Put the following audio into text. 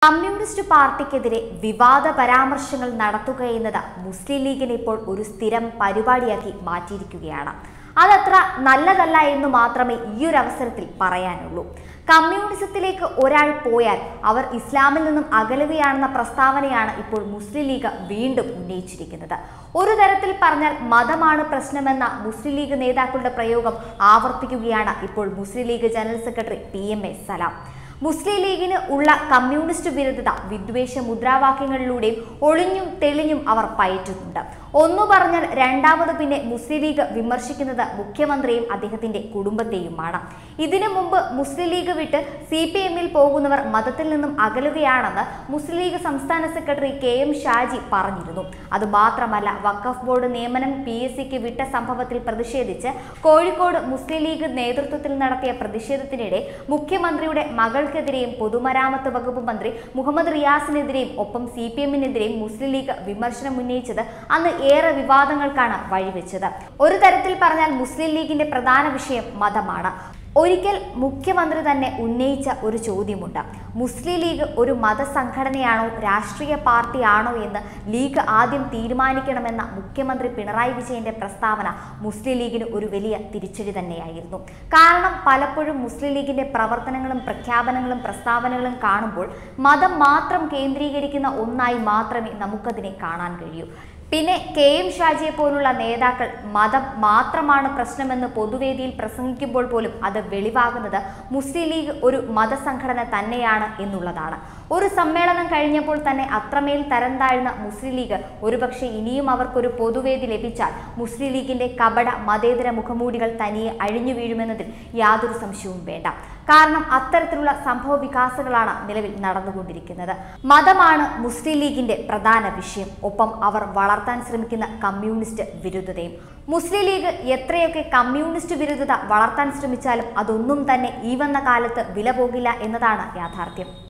communist പാർട്ടിക്കെതിരെ വിവാദ പരാമർശങ്ങൾ നടത്തുക എന്നത് മുസ്ലിം ലീഗിനെ ഇപ്പോൾ ഒരു സ്ഥിരം പരിപാടിയാക്കി മാറ്റിയിരിക്കുകയാണ് അതത്ര നല്ലതല്ല എന്ന് മാത്രമേ ഈ ഒരു അവസരത്തിൽ പറയാനുള്ളൂ കമ്മ്യൂണിസത്തിലേക്ക് ഒരാൾ പോയാൽ അവർ ഇസ്ലാമിൽ നിന്നും അകലുകയാണെന്ന പ്രസ്താവനയാണ് ഇപ്പോൾ മുസ്ലിം ലീഗ് വീണ്ടും ഉന്നയിച്ചിരിക്കുന്നത് ഒരു തരത്തിൽ പറഞ്ഞാൽ മതമാണ് പ്രശ്നമെന്ന മുസ്ലിം ലീഗ് നേതാക്കളുടെ പ്രയോഗം ആവർത്തിക്കുകയാണ് ഇപ്പോൾ Muslim League general secretary P M A Salam Muslim ലീഗിന് ഉള്ള കമ്മ്യൂണിസ്റ്റ് വിരുദ്ധത വിദ്വേഷ മുദ്രാവാക്യങ്ങളിലൂടെയും ഒളിഞ്ഞും തെളിഞ്ഞും അവർ പയറ്റുന്നുണ്ട് ഒന്നു പറഞ്ഞാൽ രണ്ടാമത് പിന്നെ മുസ്ലിം ലീഗ് വിമർശിക്കുന്നത് മുഖ്യമന്ത്രിയും അദ്ദേഹത്തിന്റെ കുടുംബത്തെയുമാണ് ഇതിനു മുമ്പ് മുസ്ലിം ലീഗ് വിട്ട് സി പി എമ്മിൽ പോകുന്നവർ മതത്തിൽ നിന്നും അകലുകയാണെന്ന് മുസ്ലിം ലീഗ് സംസ്ഥാന സെക്രട്ടറി കെ എം ഷാജി പറഞ്ഞിരുന്നു അതുമാത്രമല്ല വഖഫ് ബോർഡ് നിയമനം പി എസ് സിക്ക് വിട്ട സംഭവത്തിൽ പ്രതിഷേധിച്ച് കോഴിക്കോട് മുസ്ലിം ലീഗ് നേതൃത്വത്തിൽ നടത്തിയ പ്രതിഷേധത്തിനിടെ മുഖ്യമന്ത്രിയുടെ മകൾക്കെതിരെയും പൊതുമരാമത്ത് വകുപ്പ് മന്ത്രി മുഹമ്മദ് റിയാസിനെതിരെയും ഒപ്പം സി പി എമ്മിനെതിരെയും മുസ്ലിം ലീഗ് വിമർശനം ഉന്നയിച്ചത് അന്ന് ഏറെ വിവാദങ്ങൾക്കാണ് വഴിവെച്ചത് ഒരു തരത്തിൽ പറഞ്ഞാൽ മുസ്ലിം ലീഗിന്റെ പ്രധാന വിഷയം മതമാണ് ഒരിക്കൽ മുഖ്യമന്ത്രി തന്നെ ഉന്നയിച്ച ഒരു ചോദ്യമുണ്ട് മുസ്ലിം ലീഗ് ഒരു മതസംഘടനയാണോ രാഷ്ട്രീയ പാർട്ടിയാണോ എന്ന് ലീഗ് ആദ്യം തീരുമാനിക്കണമെന്ന മുഖ്യമന്ത്രി പിണറായി വിജയന്റെ പ്രസ്താവന മുസ്ലിം ലീഗിന് ഒരു വലിയ തിരിച്ചടി തന്നെയായിരുന്നു കാരണം പലപ്പോഴും മുസ്ലിം ലീഗിന്റെ പ്രവർത്തനങ്ങളും പ്രഖ്യാപനങ്ങളും പ്രസ്താവനകളും കാണുമ്പോൾ മതം മാത്രം കേന്ദ്രീകരിക്കുന്ന ഒന്നായി മാത്രമേ നമുക്കതിനെ കാണാൻ കഴിയൂ പിന്നെ കെ എം ഷാജിയെ പോലുള്ള നേതാക്കൾ മതം മാത്രമാണ് പ്രശ്നമെന്ന് പൊതുവേദിയിൽ പ്രസംഗിക്കുമ്പോൾ പോലും അത് വെളിവാകുന്നത് മുസ്ലിം ലീഗ് ഒരു മതസംഘടന തന്നെയാണ് എന്നുള്ളതാണ് ഒരു സമ്മേളനം കഴിഞ്ഞപ്പോൾ തന്നെ അത്രമേൽ തരം താഴ്ന്ന മുസ്ലിം ലീഗ് ഒരുപക്ഷെ ഇനിയും അവർക്കൊരു പൊതുവേദി ലഭിച്ചാൽ മുസ്ലിം ലീഗിന്റെ കപട മതേതര മുഖമൂടികൾ തനിയെ അഴിഞ്ഞു വീഴുമെന്നതിൽ യാതൊരു സംശയവും വേണ്ട കാരണം അത്തരത്തിലുള്ള സംഭവ വികാസങ്ങളാണ് നിലവിൽ നടന്നുകൊണ്ടിരിക്കുന്നത് മതമാണ് മുസ്ലിം ലീഗിന്റെ പ്രധാന വിഷയം ഒപ്പം അവർ വളർത്താൻ ശ്രമിക്കുന്ന കമ്മ്യൂണിസ്റ്റ് വിരുദ്ധതയും മുസ്ലിം ലീഗ് എത്രയൊക്കെ കമ്മ്യൂണിസ്റ്റ് വിരുദ്ധത വളർത്താൻ ശ്രമിച്ചാലും അതൊന്നും തന്നെ ഈ വന്ന കാലത്ത് വില പോകില്ല എന്നതാണ് യാഥാർത്ഥ്യം